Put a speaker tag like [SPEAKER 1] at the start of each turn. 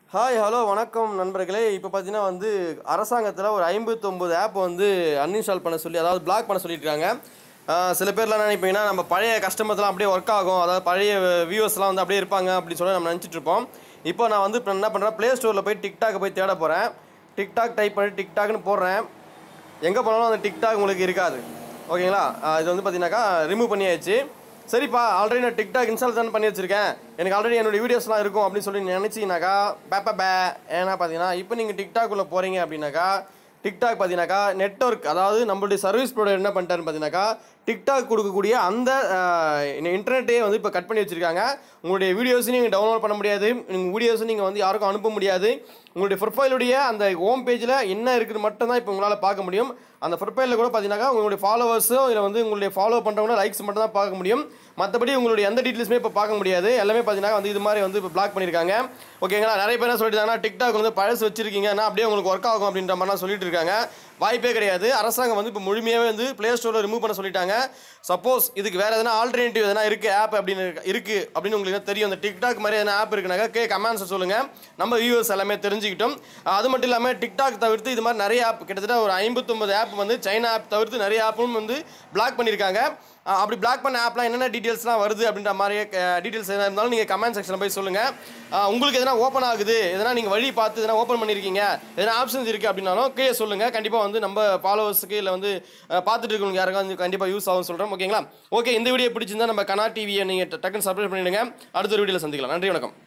[SPEAKER 1] hi hello வணக்கம் நண்பர்களே இப்போ பார்த்தீங்கன்னா வந்து அரசாங்கத்தில் ஒரு ஐம்பத்தொம்பது ஆப் வந்து அன்இன்ஸ்டால் பண்ண சொல்லி அதாவது பிளாக் பண்ண சொல்லியிருக்காங்க ஆஹ் சில பேர்லாம் என்ன நினைப்பீங்கன்னா நம்ம பழைய கஸ்டமர்ஸ்லாம் அப்படியே ஒர்க் ஆகும் அதாவது பழைய வியூவர்ஸ்லாம் வந்து அப்படியே இருப்பாங்க அப்படின்னு சொல்லி நம்ம நினச்சிட்டு இருப்போம் இப்போ நான் வந்து இப்போ என்ன பண்ணுறேன் ப்ளே ஸ்டோரில் போய் டிக்டாக் போய் தேட போகிறேன் டிக்டாக் டைப் பண்ணி டிக்டாக்னு போடுறேன் எங்கே போனாலும் அந்த டிக்டாக் உங்களுக்கு இருக்காது ஓகேங்களா ஆஹ் இது வந்து பார்த்தீங்கன்னாக்கா ரிமூவ் பண்ணியாச்சு சரிப்பா ஆல்ரெடி நான் டிக்டாக் இன்ஸ்டால் தான் பண்ணி வச்சிருக்கேன் எனக்கு ஆல்ரெடி என்னோட வீடியோஸ்லாம் இருக்கும் அப்படின்னு சொல்லி நினச்சிங்கனாக்கா பேப்ப பே ஏன்னா பார்த்தீங்கன்னா இப்போ நீங்கள் டிக்டாக்குள்ளே போகிறீங்க அப்படின்னாக்கா டிக்டாக் பார்த்தீங்கன்னாக்கா நெட்ஒர்க் அதாவது நம்மளுடைய சர்வீஸ் ப்ரொவைடர் என்ன பண்ணிட்டாருன்னு பார்த்தீங்கன்னாக்கா டிக்டாக் கொடுக்கக்கூடிய அந்த இன்டர்நெட்டே வந்து இப்போ கட் பண்ணி வச்சிருக்காங்க உங்களுடைய வீடியோஸும் நீங்கள் டவுன்லோட் பண்ண முடியாது உங்கள் வீடியோஸும் நீங்கள் வந்து யாருக்கும் அனுப்ப முடியாது உங்களுடைய ப்ரொஃபைலுடைய அந்த ஹோம் பேஜில் என்ன இருக்குது மட்டும் தான் இப்போ உங்களால் பார்க்க முடியும் அந்த ப்ரொஃபைலில் கூட பார்த்தீங்கன்னாக்கா உங்களுடைய ஃபாலோவர்ஸும் இல்லை வந்து உங்களுடைய ஃபாலோ பண்ணுறவங்க லைக்ஸ் மட்டும் தான் பார்க்க முடியும் மற்றபடி உங்களுடைய எந்த டீட்டெயில்ஸுமே இப்போ பார்க்க முடியாது எல்லாமே பார்த்தீங்கன்னா வந்து இது மாதிரி வந்து இப்போ பிளாக் பண்ணியிருக்காங்க ஓகேங்களா நிறைய பேர் என்ன சொல்லிட்டாங்கன்னா டிக்டாக் வந்து பழசு வச்சிருக்கீங்கன்னா அப்படியே உங்களுக்கு ஒர்க் ஆகும் அப்படின்ற மாதிரிலாம் சொல்லிட்டு இருக்காங்க வாய்ப்பே கிடையாது அரசாங்கம் வந்து இப்போ முழுமையாகவே வந்து ப்ளே ஸ்டோரில் ரிமூவ் பண்ண சொல்லிட்டாங்க சப்போஸ் இதுக்கு வேறு எதனா ஆல்டர்னேட்டிவ் எதனா இருக்குது ஆப் அப்படின்னு இருக்கு- இருக்குது அப்படின்னு உங்களுக்கு என்ன தெரியும் இந்த டிக்டாக் மாதிரி எதனா ஆப் இருக்குனாக்கா கே கமெண்ட்ஸை சொல்லுங்கள் நம்ம வியூவர்ஸ் எல்லாமே தெரிஞ்சுக்கிட்டோம் அது மட்டும் இல்லாமல் டிக்டாக் தவிர்த்து இது மாதிரி நிறைய ஆப் கிட்டத்தட்ட ஒரு ஐம்பத்தொம்பது ஆப் வந்து சைனா ஆப் தவிர்த்து நிறைய ஆப்பும் வந்து பிளாக் பண்ணியிருக்காங்க அஹ் அப்படி பிளாக் பண்ண ஆப்லாம் என்னென்ன டீட்டெயில்ஸ்லாம் வருது அப்படின்ற மாதிரி டீட்டெயில்ஸ் எதனா இருந்தாலும் நீங்கள் கமெண்ட் செக்ஷனில் போய் சொல்லுங்கள் அஹ் உங்களுக்கு எதனா ஓப்பன் ஆகுது எதனா நீங்கள் வழி பார்த்து எதனா ஓப்பன் பண்ணியிருக்கீங்க எதனா ஆப்ஷன்ஸ் இருக்குது அப்படின்னாலும் கீழே சொல்லுங்கள் கண்டிப்பாக வந்து நம்ம ஃபாலோவர்ஸுக்கு இல்லை வந்து அஹ் பார்த்துட்டு இருக்கவங்க யாருக்கும் வந்து கண்டிப்பாக யூஸ் ஆகும் சொல்கிறோம் ஓகேங்களா ஓகே இந்த வீடியோ பிடிச்சிருந்தா நம்ம கனா டிவியை நீங்கள் டக்குன்னு சப்ஸ்கிரைப் பண்ணிடுங்க அடுத்த ஒரு வீடியோவில் சந்திக்கலாம் நன்றி வணக்கம்